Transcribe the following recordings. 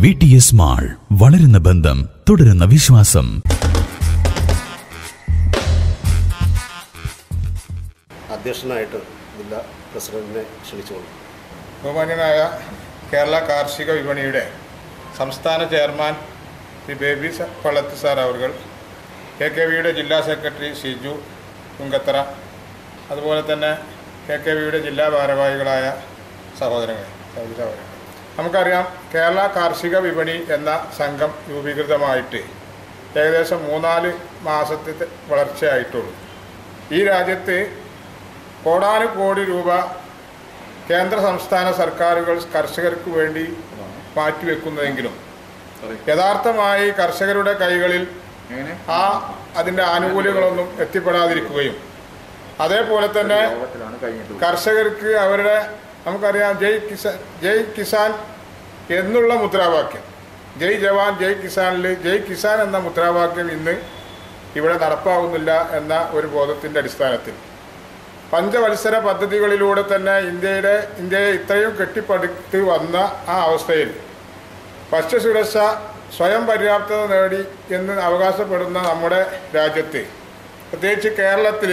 V T S mall വളരുന്ന ബന്ധം തുടരുന്ന വിശ്വാസം അധ്യക്ഷനായിട്ട് ജില്ലാ പ്രസിഡന്റിനെ ക്ഷണിച്ചുകൊള്ളു ബഹുമാന്യനായ കേരള കാർഷിക വിപണിയുടെ സംസ്ഥാന ചെയർമാൻ ശ്രീ ബേബി സ- പള്ളത്ത് സാർ അവർ കെ കെ വിയുടെ ജില്ലാ സെക്രട്ടറി ഷിജു തുങ്കത്തറ അതുപോലെ തന്നെ കെ കെ വിയുടെ ജില്ലാ ഭാരവാഹികളായ സഹോദരങ്ങൾ സഹോദരങ്ങൾ നമുക്കറിയാം കേരള കാർഷിക വിപണി എന്ന സംഘം രൂപീകൃതമായിട്ട് ഏകദേശം മൂന്നാല് മാസത്തെ വളർച്ചയായിട്ടുള്ളൂ ഈ രാജ്യത്ത് കോടാനുകോടി രൂപ കേന്ദ്ര സംസ്ഥാന സർക്കാരുകൾ കർഷകർക്ക് വേണ്ടി മാറ്റിവെക്കുന്നതെങ്കിലും യഥാർത്ഥമായി കർഷകരുടെ കൈകളിൽ ആ അതിൻ്റെ ആനുകൂല്യങ്ങളൊന്നും എത്തിപ്പെടാതിരിക്കുകയും അതേപോലെ തന്നെ കർഷകർക്ക് അവരുടെ നമുക്കറിയാം ജയ് കിസാൻ ജയ് കിസാൻ എന്നുള്ള മുദ്രാവാക്യം ജയ് ജവാൻ ജയ് കിസാനിൽ ജയ് കിസാൻ എന്ന മുദ്രാവാക്യം ഇന്ന് ഇവിടെ നടപ്പാവുന്നില്ല എന്ന ഒരു ബോധത്തിൻ്റെ അടിസ്ഥാനത്തിൽ പഞ്ചവത്സര പദ്ധതികളിലൂടെ തന്നെ ഇന്ത്യയുടെ ഇന്ത്യയെ ഇത്രയും കെട്ടിപ്പടുത്ത് വന്ന ആ അവസ്ഥയിൽ ഭക്ഷ്യസുരക്ഷ സ്വയം പര്യാപ്തത നേടി എന്ന് അവകാശപ്പെടുന്ന നമ്മുടെ രാജ്യത്ത് പ്രത്യേകിച്ച് കേരളത്തിൽ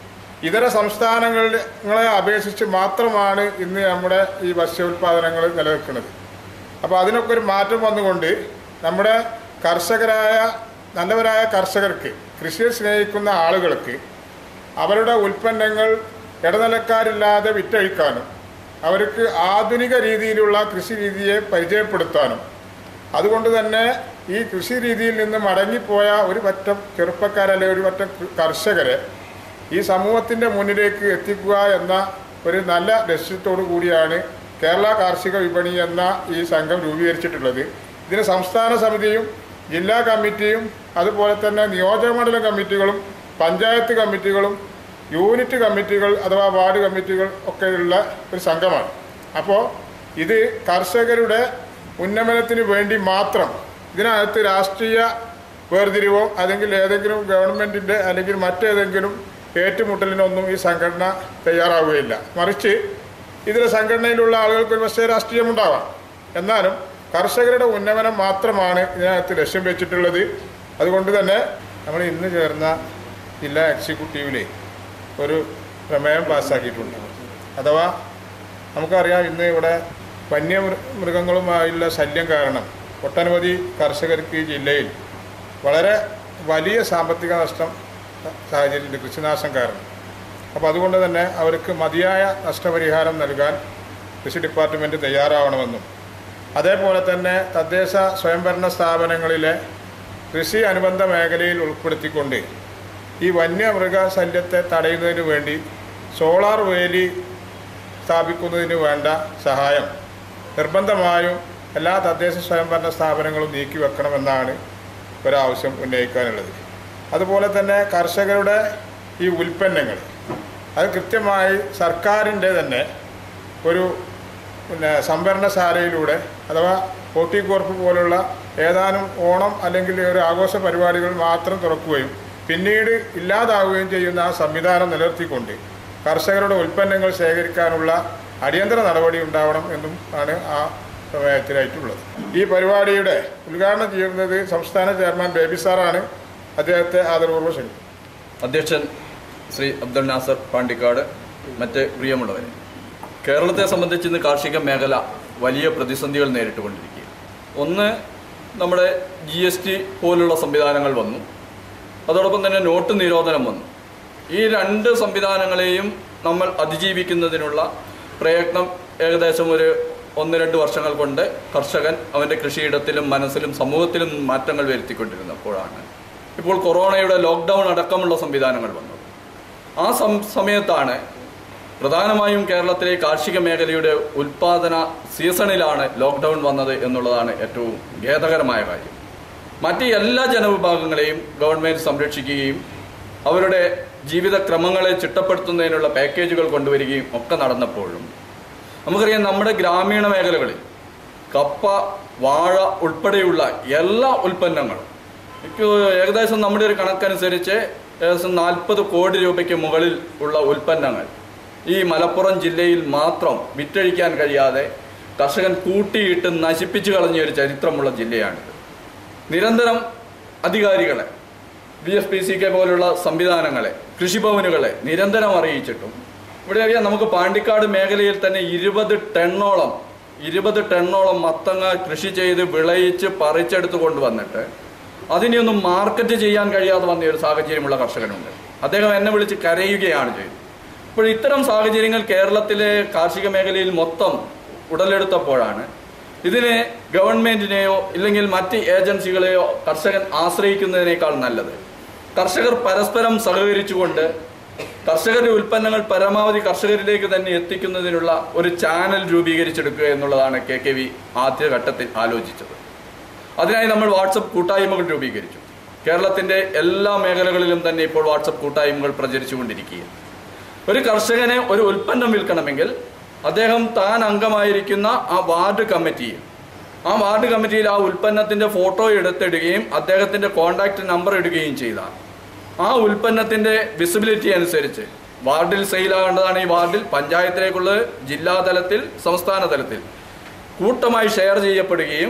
ഇതര സംസ്ഥാനങ്ങളെ അപേക്ഷിച്ച് മാത്രമാണ് ഇന്ന് നമ്മുടെ ഈ ഭക്ഷ്യ ഉൽപ്പാദനങ്ങൾ നിലനിൽക്കുന്നത് അപ്പോൾ അതിനൊക്കെ ഒരു മാറ്റം വന്നുകൊണ്ട് നമ്മുടെ കർഷകരായ നല്ലവരായ കർഷകർക്ക് കൃഷിയെ സ്നേഹിക്കുന്ന ആളുകൾക്ക് അവരുടെ ഉൽപ്പന്നങ്ങൾ ഇടനിലക്കാരില്ലാതെ വിറ്റഴിക്കാനും അവർക്ക് ആധുനിക രീതിയിലുള്ള കൃഷി രീതിയെ പരിചയപ്പെടുത്താനും അതുകൊണ്ട് തന്നെ ഈ കൃഷി രീതിയിൽ നിന്ന് മടങ്ങിപ്പോയ ഒരു പറ്റം ചെറുപ്പക്കാരല്ലെ ഒരു പറ്റം കർഷകരെ ഈ സമൂഹത്തിൻ്റെ മുന്നിലേക്ക് എത്തിക്കുക എന്ന ഒരു നല്ല ലക്ഷ്യത്തോടു കൂടിയാണ് കേരള കാർഷിക വിപണി എന്ന ഈ സംഘം രൂപീകരിച്ചിട്ടുള്ളത് ഇതിന് സംസ്ഥാന സമിതിയും ജില്ലാ കമ്മിറ്റിയും അതുപോലെ തന്നെ നിയോജകമണ്ഡലം കമ്മിറ്റികളും പഞ്ചായത്ത് കമ്മിറ്റികളും യൂണിറ്റ് കമ്മിറ്റികൾ അഥവാ വാർഡ് കമ്മിറ്റികൾ ഒക്കെയുള്ള ഒരു സംഘമാണ് അപ്പോൾ ഇത് കർഷകരുടെ ഉന്നമനത്തിന് വേണ്ടി മാത്രം ഇതിനകത്ത് രാഷ്ട്രീയ വേർതിരിവോ അല്ലെങ്കിൽ ഏതെങ്കിലും ഗവൺമെൻറ്റിൻ്റെ അല്ലെങ്കിൽ മറ്റേതെങ്കിലും ഏറ്റുമുട്ടലിനൊന്നും ഈ സംഘടന തയ്യാറാവുകയില്ല മറിച്ച് ഇതിലെ സംഘടനയിലുള്ള ആളുകൾക്ക് ഒരു പക്ഷേ രാഷ്ട്രീയമുണ്ടാവാം എന്നാലും കർഷകരുടെ ഉന്നമനം മാത്രമാണ് ഇതിനകത്ത് ലക്ഷ്യം വെച്ചിട്ടുള്ളത് അതുകൊണ്ട് തന്നെ നമ്മൾ ഇന്ന് ചേർന്ന ജില്ലാ എക്സിക്യൂട്ടീവിലെ ഒരു പ്രമേയം പാസ്സാക്കിയിട്ടുണ്ട് അഥവാ നമുക്കറിയാം ഇന്ന് ഇവിടെ വന്യമൃ മൃഗങ്ങളുമായുള്ള ശല്യം കാരണം ഒട്ടനവധി കർഷകർക്ക് ഈ ജില്ലയിൽ വളരെ വലിയ സാമ്പത്തിക നഷ്ടം സാഹചര്യത്തിൽ കൃഷിനാശം കാരണം അപ്പോൾ അതുകൊണ്ട് തന്നെ അവർക്ക് മതിയായ നഷ്ടപരിഹാരം നൽകാൻ കൃഷി ഡിപ്പാർട്ട്മെൻറ്റ് തയ്യാറാവണമെന്നും അതേപോലെ തന്നെ തദ്ദേശ സ്വയംഭരണ സ്ഥാപനങ്ങളിലെ കൃഷി അനുബന്ധ മേഖലയിൽ ഉൾപ്പെടുത്തിക്കൊണ്ട് ഈ വന്യമൃഗ ശല്യത്തെ തടയുന്നതിന് വേണ്ടി സോളാർ വേലി സ്ഥാപിക്കുന്നതിന് വേണ്ട സഹായം നിർബന്ധമായും എല്ലാ തദ്ദേശ സ്വയംഭരണ സ്ഥാപനങ്ങളും നീക്കി വെക്കണമെന്നാണ് ഒരാവശ്യം ഉന്നയിക്കാനുള്ളത് അതുപോലെ തന്നെ കർഷകരുടെ ഈ ഉൽപ്പന്നങ്ങൾ അത് കൃത്യമായി സർക്കാരിൻ്റെ തന്നെ ഒരു പിന്നെ സംഭരണശാലയിലൂടെ അഥവാ ഹോർട്ടികോർപ്പ് പോലുള്ള ഏതാനും ഓണം അല്ലെങ്കിൽ ഒരു ആഘോഷ പരിപാടികൾ മാത്രം തുറക്കുകയും പിന്നീട് ഇല്ലാതാവുകയും ചെയ്യുന്ന ആ സംവിധാനം നിലനിർത്തിക്കൊണ്ട് കർഷകരുടെ ഉൽപ്പന്നങ്ങൾ ശേഖരിക്കാനുള്ള അടിയന്തര നടപടി ഉണ്ടാവണം എന്നും ആണ് ആ പ്രമേയത്തിലായിട്ടുള്ളത് ഈ പരിപാടിയുടെ ഉദ്ഘാടനം ചെയ്യുന്നത് സംസ്ഥാന ചെയർമാൻ ബേബി സാറാണ് അദ്ദേഹത്തെ ആദരപൂർവ്വം ക്ഷണിക്കും അധ്യക്ഷൻ ശ്രീ അബ്ദുൽ നാസർ പാണ്ടിക്കാട് മറ്റ് പ്രിയമുള്ളവരെ കേരളത്തെ സംബന്ധിച്ച് ഇന്ന് കാർഷിക മേഖല വലിയ പ്രതിസന്ധികൾ നേരിട്ടുകൊണ്ടിരിക്കുകയാണ് ഒന്ന് നമ്മുടെ ജി എസ് ടി പോലുള്ള സംവിധാനങ്ങൾ വന്നു അതോടൊപ്പം തന്നെ നോട്ട് നിരോധനം വന്നു ഈ രണ്ട് സംവിധാനങ്ങളെയും നമ്മൾ അതിജീവിക്കുന്നതിനുള്ള പ്രയത്നം ഏകദേശം ഒരു ഒന്ന് രണ്ട് വർഷങ്ങൾ കൊണ്ട് കർഷകൻ അവൻ്റെ കൃഷിയിടത്തിലും മനസ്സിലും സമൂഹത്തിലും മാറ്റങ്ങൾ വരുത്തിക്കൊണ്ടിരുന്നപ്പോഴാണ് ഇപ്പോൾ കൊറോണയുടെ ലോക്ക്ഡൗൺ അടക്കമുള്ള സംവിധാനങ്ങൾ വന്നത് ആ സം സമയത്താണ് പ്രധാനമായും കേരളത്തിലെ കാർഷിക മേഖലയുടെ ഉൽപാദന സീസണിലാണ് ലോക്ക്ഡൗൺ വന്നത് എന്നുള്ളതാണ് ഏറ്റവും ഖേദകരമായ കാര്യം മറ്റ് എല്ലാ ജനവിഭാഗങ്ങളെയും ഗവൺമെൻറ് സംരക്ഷിക്കുകയും അവരുടെ ജീവിതക്രമങ്ങളെ ചിട്ടപ്പെടുത്തുന്നതിനുള്ള പാക്കേജുകൾ കൊണ്ടുവരികയും ഒക്കെ നടന്നപ്പോഴും നമുക്കറിയാം നമ്മുടെ ഗ്രാമീണ മേഖലകളിൽ കപ്പ വാഴ ഉൾപ്പെടെയുള്ള എല്ലാ ഉൽപ്പന്നങ്ങളും എനിക്ക് ഏകദേശം നമ്മുടെ ഒരു കണക്കനുസരിച്ച് ഏകദേശം നാൽപ്പത് കോടി രൂപയ്ക്ക് മുകളിൽ ഉള്ള ഉൽപ്പന്നങ്ങൾ ഈ മലപ്പുറം ജില്ലയിൽ മാത്രം വിറ്റഴിക്കാൻ കഴിയാതെ കർഷകൻ കൂട്ടിയിട്ട് നശിപ്പിച്ചു കളഞ്ഞ ഒരു ചരിത്രമുള്ള ജില്ലയാണിത് നിരന്തരം അധികാരികളെ B F P C K പോലുള്ള സംവിധാനങ്ങളെ കൃഷിഭവനുകളെ നിരന്തരം അറിയിച്ചിട്ടും ഇവിടെ അറിയാം നമുക്ക് പാണ്ടിക്കാട് മേഖലയിൽ തന്നെ ഇരുപത് ടണ്ണോളം ഇരുപത് ടണ്ണോളം മത്തങ്ങ കൃഷി ചെയ്ത് വിളയിച്ച് പറിച്ചെടുത്ത് കൊണ്ടുവന്നിട്ട് അതിനെയൊന്നും മാർക്കറ്റ് ചെയ്യാൻ കഴിയാതെ വന്ന ഒരു സാഹചര്യമുള്ള കർഷകനുണ്ട് അദ്ദേഹം എന്നെ വിളിച്ച് കരയുകയാണ് ചെയ്തത് അപ്പോൾ ഇത്തരം സാഹചര്യങ്ങൾ കേരളത്തിലെ കാർഷിക മേഖലയിൽ മൊത്തം ഉടലെടുത്തപ്പോഴാണ് ഇതിനെ ഗവൺമെന്റിനെയോ ഇല്ലെങ്കിൽ മറ്റ് ഏജൻസികളെയോ കർഷകൻ ആശ്രയിക്കുന്നതിനേക്കാൾ നല്ലത് കർഷകർ പരസ്പരം സഹകരിച്ചുകൊണ്ട് കർഷകരുടെ ഉൽപ്പന്നങ്ങൾ പരമാവധി കർഷകരിലേക്ക് തന്നെ എത്തിക്കുന്നതിനുള്ള ഒരു ചാനൽ രൂപീകരിച്ചെടുക്കുക എന്നുള്ളതാണ് കെ കെ വി ആദ്യഘട്ടത്തിൽ ആലോചിച്ചത് അതിനായി നമ്മൾ വാട്സപ്പ് കൂട്ടായ്മകൾ രൂപീകരിച്ചു കേരളത്തിന്റെ എല്ലാ മേഖലകളിലും തന്നെ ഇപ്പോൾ വാട്സപ്പ് കൂട്ടായ്മകൾ പ്രചരിച്ചുകൊണ്ടിരിക്കുകയാണ് ഒരു കർഷകന് ഒരു ഉൽപ്പന്നം വിൽക്കണമെങ്കിൽ അദ്ദേഹം താൻ അംഗമായിരിക്കുന്ന ആ വാർഡ് കമ്മിറ്റിയിൽ ആ വാർഡ് കമ്മിറ്റിയിൽ ആ ഉൽപ്പന്നത്തിന്റെ ഫോട്ടോ എടുത്തിടുകയും അദ്ദേഹത്തിന്റെ കോണ്ടാക്ട് നമ്പർ ഇടുകയും ചെയ്താൽ ആ ഉൽപ്പന്നത്തിന്റെ വിസിബിലിറ്റി അനുസരിച്ച് വാർഡിൽ സെയിലാകേണ്ടതാണ് ഈ വാർഡിൽ പഞ്ചായത്തിലേക്കുള്ളത് ജില്ലാ തലത്തിൽ സംസ്ഥാന തലത്തിൽ കൂട്ടമായി ഷെയർ ചെയ്യപ്പെടുകയും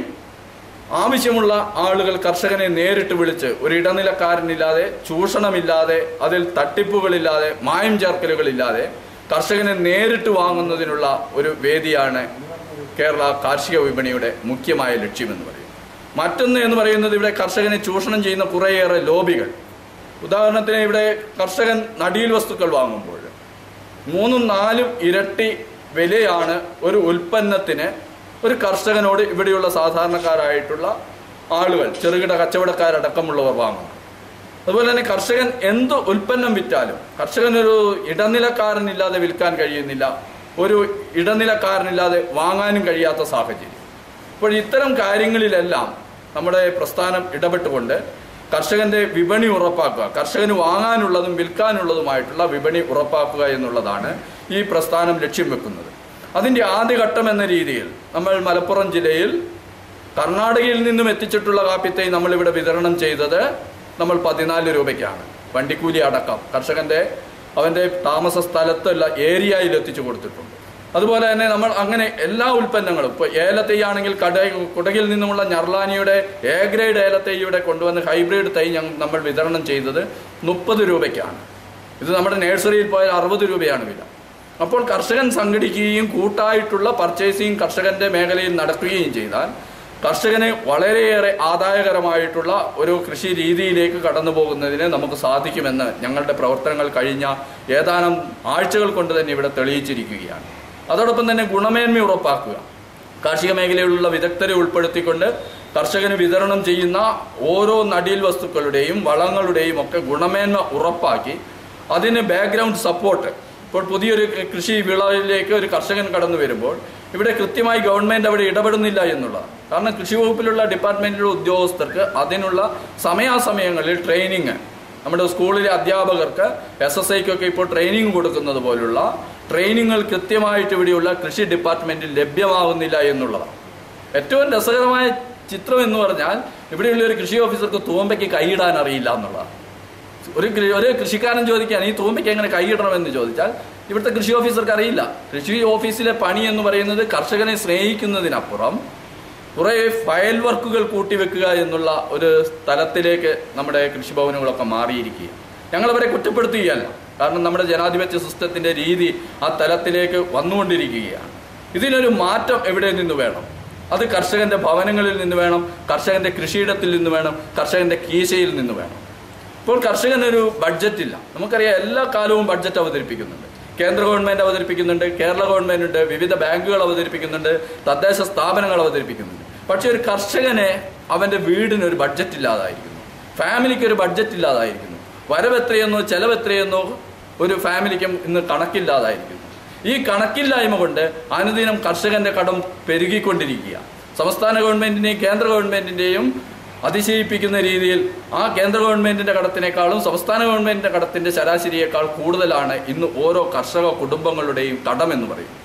ആവശ്യമുള്ള ആളുകൾ കർഷകനെ നേരിട്ട് വിളിച്ച് ഒരു ഇടനിലക്കാരനില്ലാതെ ചൂഷണമില്ലാതെ അതിൽ തട്ടിപ്പുകളില്ലാതെ മായം ചേർക്കലുകളില്ലാതെ കർഷകനെ നേരിട്ട് വാങ്ങുന്നതിനുള്ള ഒരു വേദിയാണ് കേരള കാർഷിക വിപണിയുടെ മുഖ്യമായ ലക്ഷ്യമെന്ന് പറയും മറ്റൊന്ന് എന്ന് പറയുന്നത് ഇവിടെ കർഷകനെ ചൂഷണം ചെയ്യുന്ന കുറേയേറെ ലോബികൾ ഉദാഹരണത്തിന് ഇവിടെ കർഷകൻ നടീൽ വസ്തുക്കൾ വാങ്ങുമ്പോൾ മൂന്നും നാലും ഇരട്ടി വിലയാണ് ഒരു ഉൽപ്പന്നത്തിന് ഒരു കർഷകനോട് ഇവിടെയുള്ള സാധാരണക്കാരായിട്ടുള്ള ആളുകൾ ചെറുകിട കച്ചവടക്കാരടക്കമുള്ളവർ വാങ്ങുന്നു അതുപോലെ തന്നെ കർഷകൻ എന്ത് ഉൽപ്പന്നം വിറ്റാലും കർഷകനൊരു ഇടനിലക്കാരനില്ലാതെ വിൽക്കാൻ കഴിയുന്നില്ല ഒരു ഇടനിലക്കാരനില്ലാതെ വാങ്ങാനും കഴിയാത്ത സാഹചര്യം അപ്പോൾ ഇത്തരം കാര്യങ്ങളിലെല്ലാം നമ്മുടെ പ്രസ്ഥാനം ഇടപെട്ടുകൊണ്ട് കർഷകന്റെ വിപണി ഉറപ്പാക്കുക കർഷകന് വാങ്ങാനുള്ളതും വിൽക്കാനുള്ളതുമായിട്ടുള്ള വിപണി ഉറപ്പാക്കുക എന്നുള്ളതാണ് ഈ പ്രസ്ഥാനം ലക്ഷ്യം വെക്കുന്നത് അതിൻ്റെ ആദ്യഘട്ടം എന്ന രീതിയിൽ നമ്മൾ മലപ്പുറം ജില്ലയിൽ കർണാടകയിൽ നിന്നും എത്തിച്ചിട്ടുള്ള കാപ്പിത്തൈ നമ്മളിവിടെ വിതരണം ചെയ്തത് നമ്മൾ പതിനാല് രൂപയ്ക്കാണ് വണ്ടിക്കൂലി അടക്കം കർഷകന്റെ അവന്റെ താമസ സ്ഥലത്തുള്ള ഏരിയയിൽ എത്തിച്ചു കൊടുത്തിട്ടുണ്ട് അതുപോലെ തന്നെ നമ്മൾ അങ്ങനെ എല്ലാ ഉൽപ്പന്നങ്ങളും ഇപ്പോൾ ഏലത്തൈ ആണെങ്കിൽ കട കുടകിൽ നിന്നുമുള്ള ഞർലാനിയുടെ എ ഗ്രേഡ് ഏലത്തൈ ഇവിടെ കൊണ്ടുവന്ന് ഹൈബ്രിഡ് തൈ ഞങ്ങൾ നമ്മൾ വിതരണം ചെയ്തത് മുപ്പത് രൂപയ്ക്കാണ് ഇത് നമ്മുടെ നഴ്സറിയിൽ പോയാൽ അറുപത് രൂപയാണ് വില അപ്പോൾ കർഷകൻ സംഘടിക്കുകയും കൂട്ടായിട്ടുള്ള പർച്ചേസിങ് കർഷകന്റെ മേഖലയിൽ നടക്കുകയും ചെയ്താൽ കർഷകന് വളരെയേറെ ആദായകരമായിട്ടുള്ള ഒരു കൃഷി രീതിയിലേക്ക് കടന്നു പോകുന്നതിന് നമുക്ക് സാധിക്കുമെന്ന് ഞങ്ങളുടെ പ്രവർത്തനങ്ങൾ കഴിഞ്ഞ ഏതാനും ആഴ്ചകൾ കൊണ്ട് തന്നെ ഇവിടെ തെളിയിച്ചിരിക്കുകയാണ് അതോടൊപ്പം തന്നെ ഗുണമേന്മ ഉറപ്പാക്കുക കാർഷിക മേഖലയിലുള്ള വിദഗ്ധരെ ഉൾപ്പെടുത്തിക്കൊണ്ട് കർഷകന് വിതരണം ചെയ്യുന്ന ഓരോ നടീൽ വസ്തുക്കളുടെയും വളങ്ങളുടെയും ഒക്കെ ഗുണമേന്മ ഉറപ്പാക്കി അതിന് ബാക്ക്ഗ്രൗണ്ട് സപ്പോർട്ട് ഇപ്പോൾ പുതിയൊരു കൃഷി വിളയിലേക്ക് ഒരു കർഷകൻ കടന്നു വരുമ്പോൾ ഇവിടെ കൃത്യമായി ഗവൺമെന്റ് അവിടെ ഇടപെടുന്നില്ല എന്നുള്ളതാണ് കാരണം കൃഷി വകുപ്പിലുള്ള ഡിപ്പാർട്ട്മെന്റിലെ ഉദ്യോഗസ്ഥർക്ക് അതിനുള്ള സമയാസമയങ്ങളിൽ ട്രെയിനിങ് നമ്മുടെ സ്കൂളിലെ അധ്യാപകർക്ക് എസ് എസ് ഐക്കൊക്കെ ഇപ്പോൾ ട്രെയിനിങ് കൊടുക്കുന്നത് പോലുള്ള ട്രെയിനിങ്ങുകൾ കൃത്യമായിട്ട് ഇവിടെയുള്ള കൃഷി ഡിപ്പാർട്ട്മെന്റിൽ ലഭ്യമാകുന്നില്ല എന്നുള്ളതാണ് ഏറ്റവും രസകരമായ ചിത്രം എന്ന് പറഞ്ഞാൽ ഇവിടെയുള്ള ഒരു കൃഷി ഓഫീസർക്ക് തൂമ്പയ്ക്ക് കൈയിടാൻ അറിയില്ല എന്നുള്ളതാണ് ഒരു കൃ- ഒരു കൃഷിക്കാരൻ ചോദിക്കാൻ ഈ തൂമ്പയ്ക്ക് എങ്ങനെ കൈയിടണമെന്ന് ചോദിച്ചാൽ ഇവിടുത്തെ കൃഷി ഓഫീസർക്ക് അറിയില്ല കൃഷി ഓഫീസിലെ പണി എന്ന് പറയുന്നത് കർഷകനെ സ്നേഹിക്കുന്നതിനപ്പുറം കുറേ ഫയൽ വർക്കുകൾ കൂട്ടിവെക്കുക എന്നുള്ള ഒരു സ്ഥലത്തിലേക്ക് നമ്മുടെ കൃഷിഭവനുകളൊക്കെ മാറിയിരിക്കുക ഞങ്ങളവരെ കുറ്റപ്പെടുത്തുകയല്ല കാരണം നമ്മുടെ ജനാധിപത്യ സിസ്റ്റത്തിന്റെ രീതി ആ തലത്തിലേക്ക് വന്നുകൊണ്ടിരിക്കുകയാണ് ഇതിനൊരു മാറ്റം എവിടെ നിന്ന് വേണം അത് കർഷകന്റെ ഭവനങ്ങളിൽ നിന്ന് വേണം കർഷകന്റെ കൃഷിയിടത്തിൽ നിന്ന് വേണം കർഷകന്റെ കീശയിൽ നിന്ന് വേണം ഇപ്പോൾ കർഷകനൊരു ബഡ്ജറ്റ് ഇല്ല നമുക്കറിയാം എല്ലാ കാലവും ബഡ്ജറ്റ് അവതരിപ്പിക്കുന്നുണ്ട് കേന്ദ്ര ഗവൺമെന്റ് അവതരിപ്പിക്കുന്നുണ്ട് കേരള ഗവൺമെന്റ് ഉണ്ട് വിവിധ ബാങ്കുകൾ അവതരിപ്പിക്കുന്നുണ്ട് തദ്ദേശ സ്ഥാപനങ്ങൾ അവതരിപ്പിക്കുന്നുണ്ട് പക്ഷെ ഒരു കർഷകനെ അവന്റെ വീടിന് ഒരു ബഡ്ജറ്റ് ഇല്ലാതായിരിക്കുന്നു ഫാമിലിക്ക് ഒരു ബഡ്ജറ്റ് ഇല്ലാതായിരിക്കുന്നു വരവ് എത്രയെന്നോ ചെലവ് എത്രയെന്നോ ഒരു ഫാമിലിക്കും ഇന്ന് കണക്കില്ലാതായിരിക്കുന്നു ഈ കണക്കില്ലായ്മ കൊണ്ട് അനുദിനം കർഷകന്റെ കടം പെരുകിക്കൊണ്ടിരിക്കുക സംസ്ഥാന ഗവൺമെന്റിന്റെയും കേന്ദ്ര ഗവൺമെന്റിന്റെയും അതിശയിപ്പിക്കുന്ന രീതിയിൽ ആ കേന്ദ്ര ഗവൺമെന്റിന്റെ കടത്തിനേക്കാളും സംസ്ഥാന ഗവൺമെന്റിന്റെ കടത്തിന്റെ ശരാശരിയേക്കാൾ കൂടുതലാണ് ഇന്ന് ഓരോ കർഷക കുടുംബങ്ങളുടെയും കടം എന്ന് പറയും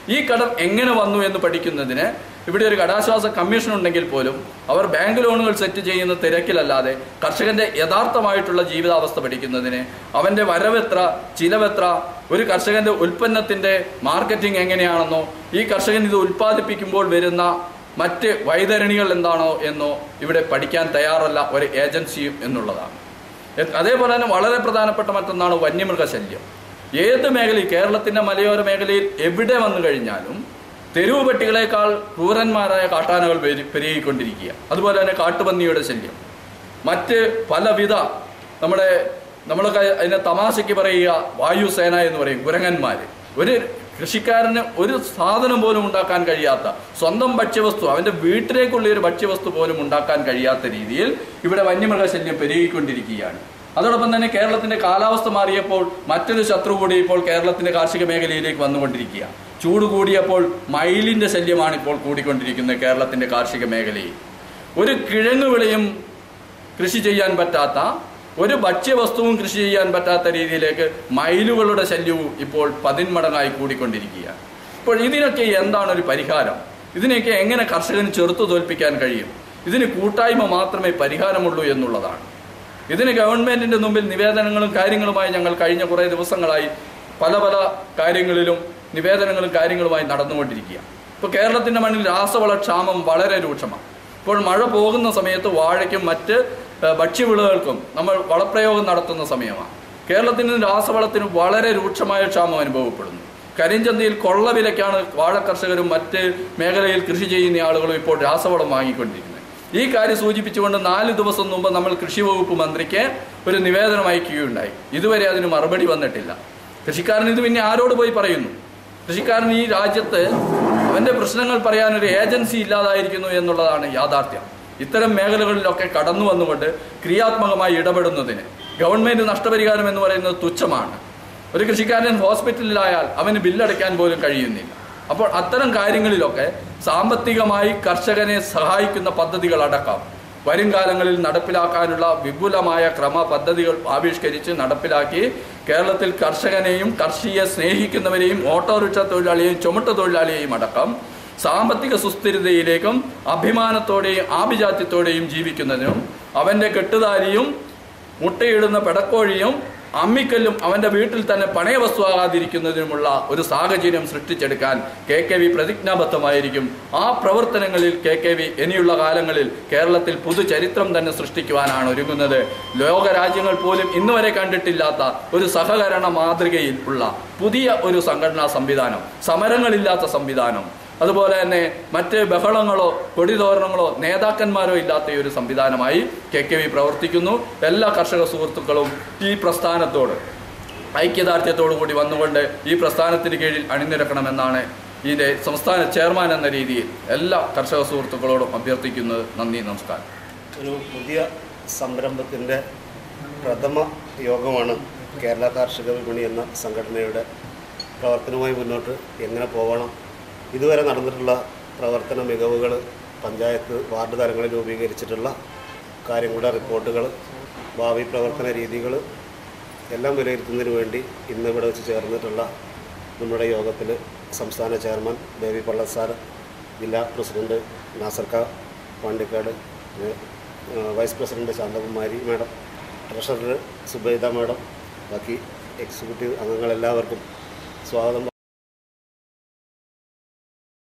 ഈ കടം എങ്ങനെ വന്നു എന്ന് പഠിക്കുന്നതിന് ഇവിടെ ഒരു കടാശ്വാസ കമ്മീഷൻ ഉണ്ടെങ്കിൽ പോലും അവർ ബാങ്ക് ലോണുകൾ സെറ്റ് ചെയ്യുന്ന തിരക്കിലല്ലാതെ കർഷകന്റെ യഥാർത്ഥമായിട്ടുള്ള ജീവിതാവസ്ഥ പഠിക്കുന്നതിന് അവന്റെ വരവെത്ര ചിലവെത്ര ഒരു കർഷകന്റെ ഉൽപ്പന്നത്തിന്റെ മാർക്കറ്റിംഗ് എങ്ങനെയാണെന്നോ ഈ കർഷകൻ ഇത് ഉൽപ്പാദിപ്പിക്കുമ്പോൾ വരുന്ന മറ്റ് വൈതരണികൾ എന്താണോ എന്നോ ഇവിടെ പഠിക്കാൻ തയ്യാറല്ല ഒരു ഏജൻസിയും എന്നുള്ളതാണ് എ- അതേപോലെ തന്നെ വളരെ പ്രധാനപ്പെട്ട മറ്റൊന്നാണ് വന്യമൃഗശല്യം ഏത് മേഖലയിൽ കേരളത്തിന്റെ മലയോര മേഖലയിൽ എവിടെ വന്നു കഴിഞ്ഞാലും തെരുവ് പട്ടികളെക്കാൾ ക്രൂരന്മാരായ കാട്ടാനകൾ പെരു- പെരുകിക്കൊണ്ടിരിക്കുക അതുപോലെ തന്നെ കാട്ടുപന്നിയുടെ ശല്യം മറ്റ് പലവിധ നമ്മുടെ നമ്മളൊക്കെ അതിനെ തമാശയ്ക്ക് പറയുക വായുസേന എന്ന് പറയും കുരങ്ങന്മാർ ഒരു കൃഷിക്കാരന് ഒരു സാധനം പോലും ഉണ്ടാക്കാൻ കഴിയാത്ത സ്വന്തം ഭക്ഷ്യവസ്തു അവന്റെ വീട്ടിലേക്കുള്ള ഒരു ഭക്ഷ്യവസ്തു പോലും ഉണ്ടാക്കാൻ കഴിയാത്ത രീതിയിൽ ഇവിടെ വന്യമൃഗശല്യം പെരുകിക്കൊണ്ടിരിക്കുകയാണ് അതോടൊപ്പം തന്നെ കേരളത്തിന്റെ കാലാവസ്ഥ മാറിയപ്പോൾ മറ്റൊരു ശത്രു കൂടി ഇപ്പോൾ കേരളത്തിന്റെ കാർഷിക മേഖലയിലേക്ക് വന്നുകൊണ്ടിരിക്കുക ചൂട് കൂടിയപ്പോൾ മയിലിന്റെ ശല്യമാണ് ഇപ്പോൾ കൂടിക്കൊണ്ടിരിക്കുന്നത് കേരളത്തിന്റെ കാർഷിക മേഖലയിൽ ഒരു കിഴങ്ങ് വിളയും കൃഷി ചെയ്യാൻ പറ്റാത്ത ഒരു ഭക്ഷ്യവസ്തുവും കൃഷി ചെയ്യാൻ പറ്റാത്ത രീതിയിലേക്ക് മയിലുകളുടെ ശല്യവും ഇപ്പോൾ പതിന്മടങ്ങായി കൂടിക്കൊണ്ടിരിക്കുകയാണ് ഇപ്പോൾ ഇതിനൊക്കെ എന്താണ് ഒരു പരിഹാരം ഇതിനെയൊക്കെ എങ്ങനെ കർഷകന് ചെറുത്തു തോൽപ്പിക്കാൻ കഴിയും ഇതിന് കൂട്ടായ്മ മാത്രമേ പരിഹാരമുള്ളൂ എന്നുള്ളതാണ് ഇതിന് ഗവൺമെന്റിന്റെ മുമ്പിൽ നിവേദനങ്ങളും കാര്യങ്ങളുമായി ഞങ്ങൾ കഴിഞ്ഞ കുറേ ദിവസങ്ങളായി പല പല കാര്യങ്ങളിലും നിവേദനങ്ങളും കാര്യങ്ങളുമായി നടന്നുകൊണ്ടിരിക്കുക ഇപ്പോൾ കേരളത്തിന്റെ മണ്ണിൽ രാസവള ക്ഷാമം വളരെ രൂക്ഷമാണ് ഇപ്പോൾ മഴ പോകുന്ന സമയത്ത് വാഴയ്ക്കും മറ്റ് ഏഹ്, ഭക്ഷ്യവിളകൾക്കും നമ്മൾ വളപ്രയോഗം നടത്തുന്ന സമയമാണ് കേരളത്തിന് രാസവളത്തിന് വളരെ രൂക്ഷമായ ക്ഷാമം അനുഭവപ്പെടുന്നു കരിഞ്ചന്തയിൽ കൊള്ളവിലയ്ക്കാണ് വാഴ കർഷകരും മറ്റ് മേഖലയിൽ കൃഷി ചെയ്യുന്ന ആളുകളും ഇപ്പോൾ രാസവളം വാങ്ങിക്കൊണ്ടിരിക്കുന്നത് ഈ കാര്യം സൂചിപ്പിച്ചുകൊണ്ട് നാല് ദിവസം മുമ്പ് നമ്മൾ കൃഷി വകുപ്പ് മന്ത്രിക്ക് ഒരു നിവേദനം അയക്കുകയുണ്ടായി ഇതുവരെ അതിന് മറുപടി വന്നിട്ടില്ല കൃഷിക്കാരൻ ഇത് പിന്നെ ആരോട് പോയി പറയുന്നു കൃഷിക്കാരൻ ഈ രാജ്യത്ത് അവന്റെ പ്രശ്നങ്ങൾ പറയാൻ ഒരു ഏജൻസി ഇല്ലാതായിരിക്കുന്നു എന്നുള്ളതാണ് യാഥാർത്ഥ്യം ഇത്തരം മേഖലകളിലൊക്കെ കടന്നു വന്നുകൊണ്ട് ക്രിയാത്മകമായി ഇടപെടുന്നതിന് ഗവൺമെന്റ് നഷ്ടപരിഹാരം എന്ന് പറയുന്നത് തുച്ഛമാണ് ഒരു കൃഷിക്കാരൻ ഹോസ്പിറ്റലിലായാൽ അവന് ബില്ലടയ്ക്കാൻ പോലും കഴിയുന്നില്ല അപ്പോൾ അത്തരം കാര്യങ്ങളിലൊക്കെ സാമ്പത്തികമായി കർഷകനെ സഹായിക്കുന്ന പദ്ധതികൾ അടക്കം വരും കാലങ്ങളിൽ നടപ്പിലാക്കാനുള്ള വിപുലമായ ക്രമ പദ്ധതികൾ ആവിഷ്കരിച്ച് നടപ്പിലാക്കി കേരളത്തിൽ കർഷകനെയും കർഷിയെ സ്നേഹിക്കുന്നവരെയും ഓട്ടോറിക്ഷ തൊഴിലാളിയെയും ചുമട്ട് തൊഴിലാളിയെയും അടക്കം സാമ്പത്തിക സുസ്ഥിരതയിലേക്കും അഭിമാനത്തോടെയും ആഭിജാത്യത്തോടെയും ജീവിക്കുന്നതിനും അവന്റെ കെട്ടുതാലിയും മുട്ടയിടുന്ന പെടക്കോഴിയും അമ്മിക്കല്ലും അവന്റെ വീട്ടിൽ തന്നെ പണയവസ്തുവാകാതിരിക്കുന്നതിനുമുള്ള ഒരു സാഹചര്യം സൃഷ്ടിച്ചെടുക്കാൻ കെ കെ വി പ്രതിജ്ഞാബദ്ധമായിരിക്കും ആ പ്രവർത്തനങ്ങളിൽ കെ കെ വി ഇനിയുള്ള കാലങ്ങളിൽ കേരളത്തിൽ പുതുചരിത്രം തന്നെ സൃഷ്ടിക്കുവാനാണ് ഒരുങ്ങുന്നത് ലോകരാജ്യങ്ങൾ പോലും ഇന്നുവരെ കണ്ടിട്ടില്ലാത്ത ഒരു സഹകരണ മാതൃകയിൽ ഉള്ള പുതിയ ഒരു സംഘടനാ സംവിധാനം സമരങ്ങളില്ലാത്ത സംവിധാനം അതുപോലെ തന്നെ മറ്റ് ബഹളങ്ങളോ കൊടിതോരണങ്ങളോ നേതാക്കന്മാരോ ഇല്ലാത്ത ഈ ഒരു സംവിധാനമായി കെ കെ വി പ്രവർത്തിക്കുന്നു എല്ലാ കർഷക സുഹൃത്തുക്കളും ഈ പ്രസ്ഥാനത്തോട് ഐക്യദാർഢ്യത്തോടു കൂടി വന്നുകൊണ്ട് ഈ പ്രസ്ഥാനത്തിന് കീഴിൽ അണിനിരക്കണമെന്നാണ് ഇതിൻ്റെ സംസ്ഥാന ചെയർമാൻ എന്ന രീതിയിൽ എല്ലാ കർഷക സുഹൃത്തുക്കളോടും അഭ്യർത്ഥിക്കുന്നത് നന്ദി നമസ്കാരം ഒരു പുതിയ സംരംഭത്തിൻ്റെ പ്രഥമ യോഗമാണ് കേരള കാർഷിക വിപണി എന്ന സംഘടനയുടെ പ്രവർത്തനവുമായി മുന്നോട്ട് എങ്ങനെ പോകണം ഇതുവരെ നടന്നിട്ടുള്ള പ്രവർത്തന മികവുകൾ പഞ്ചായത്ത് വാർഡ് തലങ്ങളിൽ രൂപീകരിച്ചിട്ടുള്ള കാര്യങ്ങളുടെ റിപ്പോർട്ടുകൾ ഭാവി പ്രവർത്തന രീതികൾ എല്ലാം വിലയിരുത്തുന്നതിന് വേണ്ടി ഇന്ന് ഇവിടെ വെച്ച് ചേർന്നിട്ടുള്ള നമ്മുടെ യോഗത്തിൽ സംസ്ഥാന ചെയർമാൻ ബേബി പള്ള സാർ ജില്ലാ പ്രസിഡന്റ് നാസർക്ക പാണ്ടിക്കാട് ഏഹ്, ഏഹ്, vice president Shanthakumari madam treasurer Subaida madam ബാക്കി എക്സിക്യൂട്ടീവ് അംഗങ്ങളെല്ലാവർക്കും സ്വാഗതം